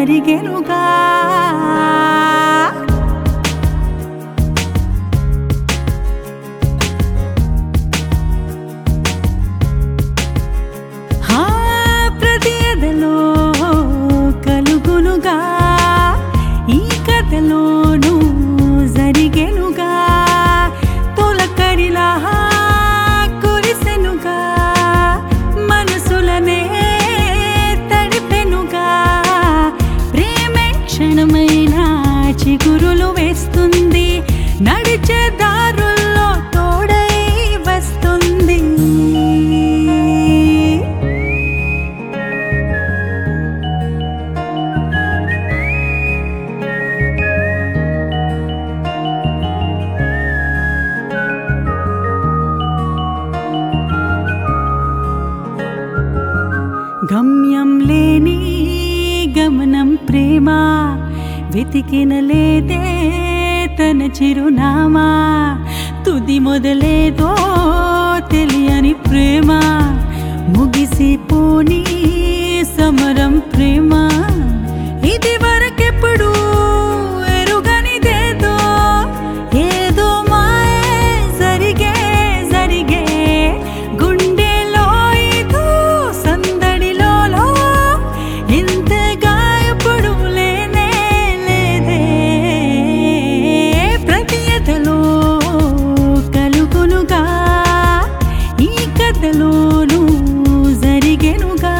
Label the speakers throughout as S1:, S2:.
S1: జరిగెనుగా హా, ప్రతి ఎదలో కలుగునుగా ఈ కథలోనూ జరిగెనుగా తొలకరిలా కురిసెనుగా మనసులనే తడిపెనుగా ప్రేమే క్షణమైన చిగురులు వేస్తుంది నడిచే దారుల్లో తోడై వస్తుంది గమ్యం లేని గమనం ప్రేమ వెతికిన లేదే తన చిరునామా తుది మొదలేదో తెలియని ప్రేమ ముగిసిపోని సమరం ప్రేమ ఇది వరకెప్పుడు ఎరుగనిదేదో ఏదో మాయే జరిగే జరిగే గుండెలో ఇదో సందడిలో ఇంతగా ఎప్పుడు లేనే లేదే ప్రతి ఎదలో కలుగునుగా ఈ కథలోనూ జరిగెనుగా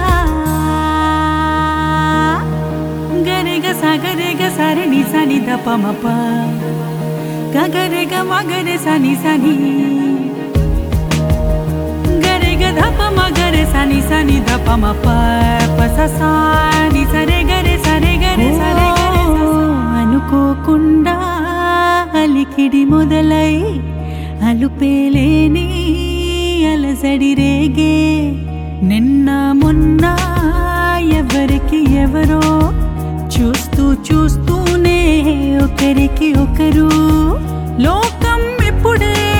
S1: గరెగ సగరెగ సరణి సని దపమప గగరెగ మగరె సని సని గరెగ ధప మగరె సని సని దపమప పస సాని సరే గరె సరే గరె సరే గరె స స. అనుకోకుండా అలికిడి మొదలై అలుపేలేని అలసడి రేగే నిన్న మొన్న ఎవరికి ఎవరో చూస్తూ చూస్తూనే ఒకరికి ఒకరు లోకం ఇప్పుడే